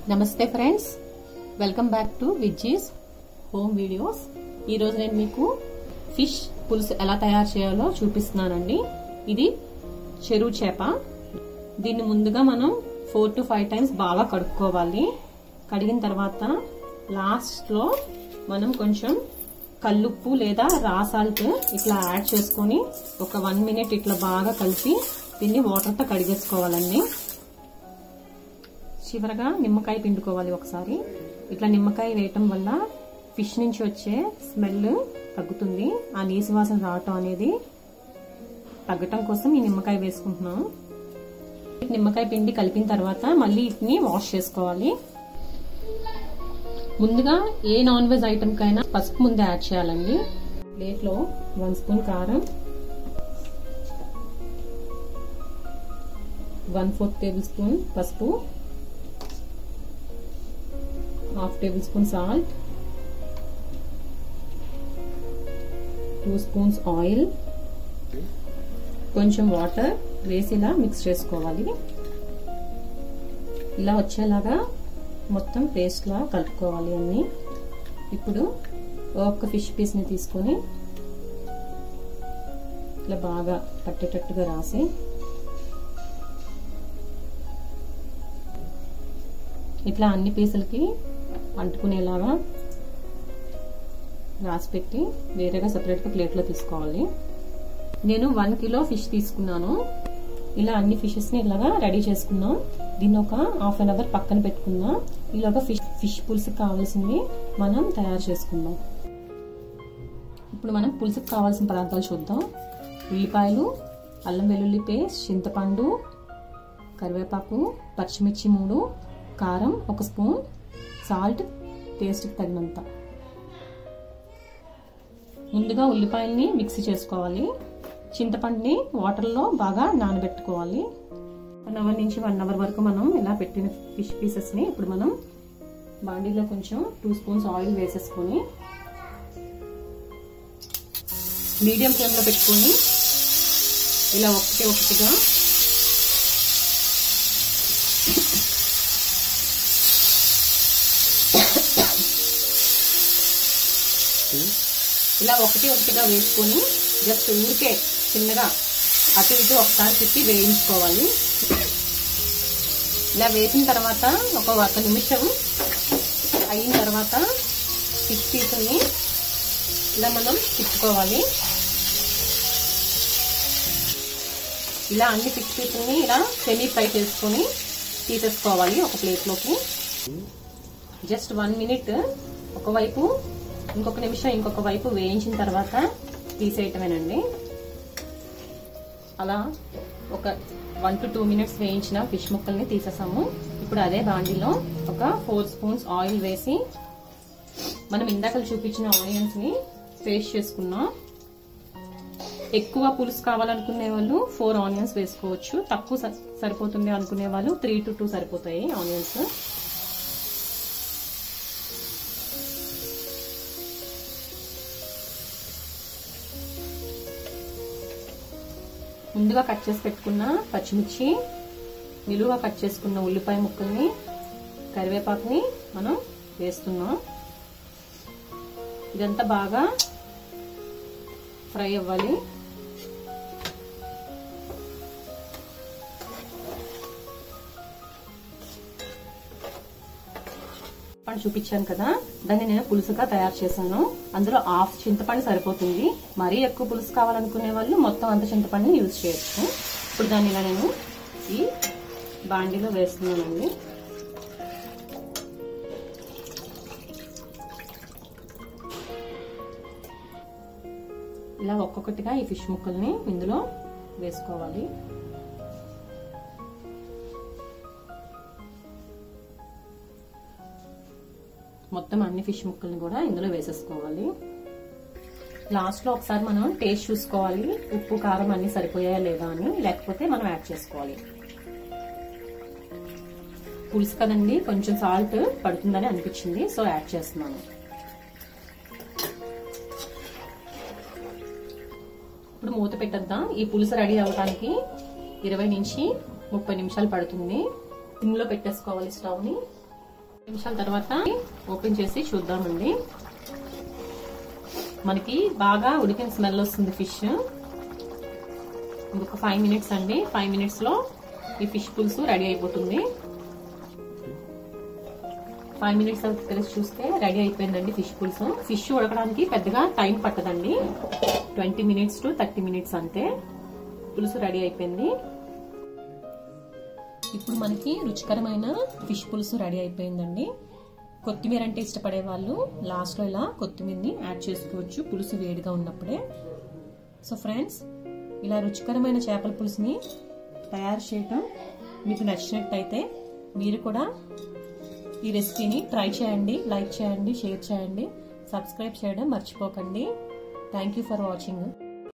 నమస్తే friends welcome back to Vijji's home videos ఈరోజు నేను మీకు ఫిష్ పులుసు ఎలా తయారు చేయాలో చూపిస్తున్నానండి ఇది చెరువు చేప దీన్ని ముందుగా మనం ఫోర్ టు ఫైవ్ టైమ్స్ బాగా కడుక్కోవాలి కడిగిన తర్వాత లాస్ట్లో మనం కొంచెం కల్లుప్పు లేదా రా సాల్ట్ ఇట్లా యాడ్ చేసుకొని ఒక వన్ మినిట్ ఇట్లా బాగా కలిపి దీన్ని వాటర్తో కడిగేసుకోవాలండి చివరగా నిమ్మకాయ పిండుకోవాలి ఒకసారి ఇట్లా నిమ్మకాయ వేయటం వల్ల ఫిష్ నుంచి వచ్చే స్మెల్ తగ్గుతుంది ఆ నీసు వాసన రావటం అనేది తగ్గటం కోసం ఈ నిమ్మకాయ వేసుకుంటున్నాం నిమ్మకాయ పిండి కలిపిన తర్వాత మళ్ళీ వీటిని వాష్ చేసుకోవాలి ముందుగా ఏ నాన్ వెజ్ ఐటమ్ కైనా పసుపు ముందు యాడ్ చేయాలండి ప్లేట్లో వన్ స్పూన్ కారం వన్ ఫోర్త్ టేబుల్ స్పూన్ పసుపు half tablespoon salt two spoons oil కొంచెం వాటర్ వేసి ఇలా మిక్స్ చేసుకోవాలి ఇలా వచ్చేలాగా మొత్తం పేస్ట్లా కలుపుకోవాలి అన్ని ఇప్పుడు ఒక్క ఫిష్ పీస్ని తీసుకొని ఇట్లా బాగా పట్టేటట్టుగా రాసి ఇట్లా అన్ని పీసులకి అంటుకునేలాగా రాసి పెట్టి వేరేగా సపరేట్గా ప్లేట్లో తీసుకోవాలి నేను వన్ కిలో ఫిష్ తీసుకున్నాను ఇలా అన్ని ఫిషెస్ని ఇలాగా రెడీ చేసుకున్నాం దీన్ని ఒక హాఫ్ అన్ అవర్ పక్కన పెట్టుకుందాం ఇలాగా ఫిష్ ఫిష్ పులుసుకి కావాల్సింది మనం తయారు చేసుకుందాం ఇప్పుడు మనం పులుసుకి కావాల్సిన పదార్థాలు చూద్దాం ఉల్లిపాయలు అల్లం వెల్లుల్లి పేస్ట్ చింతపండు కరివేపాకు పచ్చిమిర్చి మూడు కారం ఒక స్పూన్ సాల్ట్ టేస్ట్కి తగినంత ముందుగా ఉల్లిపాయల్ని మిక్సీ చేసుకోవాలి చింతపండుని వాటర్లో బాగా నానబెట్టుకోవాలి వన్ అవర్ నుంచి వన్ అవర్ వరకు మనం ఇలా పెట్టిన ఫిష్ పీసెస్ని ఇప్పుడు మనం బాండీలో కొంచెం టూ స్పూన్స్ ఆయిల్ వేసేసుకొని మీడియం ఫ్లేమ్లో పెట్టుకొని ఇలా ఒకటి ఒకటిగా ఇలా ఒకటి ఒకటిగా వేసుకొని జస్ట్ ఊరికే చిన్నగా అటు ఇటు ఒకసారి తిప్పి వేయించుకోవాలి ఇలా వేసిన తర్వాత ఒక ఒక నిమిషం అయిన తర్వాత ఫిష్ పీసుల్ని ఇలా మనం తిప్పుకోవాలి ఇలా అన్ని ఫిష్ పీసుల్ని ఇలా సెమీ ఫ్రై చేసుకొని తీసేసుకోవాలి ఒక ప్లేట్లోకి జస్ట్ వన్ మినిట్ ఒకవైపు ఇంకొక నిమిషం ఇంకొక వైపు వేయించిన తర్వాత తీసేయటమేనండి అలా ఒక వన్ టు టూ మినిట్స్ వేయించిన ఫిష్ ముక్కల్ని తీసేసాము ఇప్పుడు అదే బాండీలో ఒక ఫోర్ స్పూన్స్ ఆయిల్ వేసి మనం ఇందాక చూపించిన ఆనియన్స్ ని పేస్ట్ చేసుకున్నాం ఎక్కువ పులుసు కావాలనుకునే వాళ్ళు ఫోర్ ఆనియన్స్ వేసుకోవచ్చు తక్కువ సరిపోతుంది అనుకునే వాళ్ళు త్రీ టు టూ సరిపోతాయి ఆనియన్స్ ముందుగా కట్ చేసి పెట్టుకున్న పచ్చిమిర్చి నిలువుగా కట్ చేసుకున్న ఉల్లిపాయ ముక్కల్ని కరివేపాకుని మనం వేస్తున్నాం ఇదంతా బాగా ఫ్రై అవ్వాలి చింతపండు చూపించాను కదా దాన్ని నేను పులుసుగా తయారు చేశాను అందులో హాఫ్ చింతపండు సరిపోతుంది మరీ ఎక్కువ పులుసు కావాలనుకునే వాళ్ళు మొత్తం అంత చింతపండుని యూజ్ చేయొచ్చు ఇప్పుడు దాన్ని ఇలా నేను ఈ బాండీలో వేస్తున్నానండి ఇలా ఒక్కొక్కటిగా ఈ ఫిష్ ముక్కల్ని ఇందులో వేసుకోవాలి మొత్తం అన్ని ఫిష్ ముక్కల్ని కూడా ఇందులో వేసేసుకోవాలి లాస్ట్లో ఒకసారి మనం టేస్ట్ చూసుకోవాలి ఉప్పు కారం అన్ని సరిపోయాయా లేదా అని లేకపోతే మనం యాడ్ చేసుకోవాలి పులుసు కదండి కొంచెం సాల్ట్ పడుతుందని అనిపించింది సో యాడ్ చేస్తున్నాను ఇప్పుడు మూత పెట్టేద్దాం ఈ పులుసు రెడీ అవ్వడానికి ఇరవై నుంచి ముప్పై నిమిషాలు పడుతుంది సిమ్లో పెట్టేసుకోవాలి స్టవ్ని నిమిషాల తర్వాత ఓపెన్ చేసి చూద్దామండి మనకి బాగా ఉడికిన స్మెల్ వస్తుంది ఫిష్ ఇంకొక ఫైవ్ మినిట్స్ అండి ఫైవ్ మినిట్స్ లో ఈ ఫిష్ పులుసు రెడీ అయిపోతుంది ఫైవ్ మినిట్స్ తెలిసి చూస్తే రెడీ అయిపోయిందండి ఫిష్ పులుసు ఫిష్ ఉడకడానికి పెద్దగా టైం పట్టదండి twenty minutes to thirty minutes అంతే పులుసు రెడీ అయిపోయింది ఇప్పుడు మనకి రుచికరమైన ఫిష్ పులుసు రెడీ అయిపోయిందండి కొత్తిమీర అంటే ఇష్టపడే వాళ్ళు లాస్ట్లో ఇలా కొత్తిమీరని యాడ్ చేసుకోవచ్చు పులుసు వేడిగా ఉన్నప్పుడే సో ఫ్రెండ్స్ ఇలా రుచికరమైన చేపల పులుసుని తయారు చేయటం మీకు నచ్చినట్టయితే మీరు కూడా ఈ రెసిపీని ట్రై చేయండి లైక్ చేయండి షేర్ చేయండి సబ్స్క్రైబ్ చేయడం మర్చిపోకండి థ్యాంక్ యూ ఫర్ వాచింగ్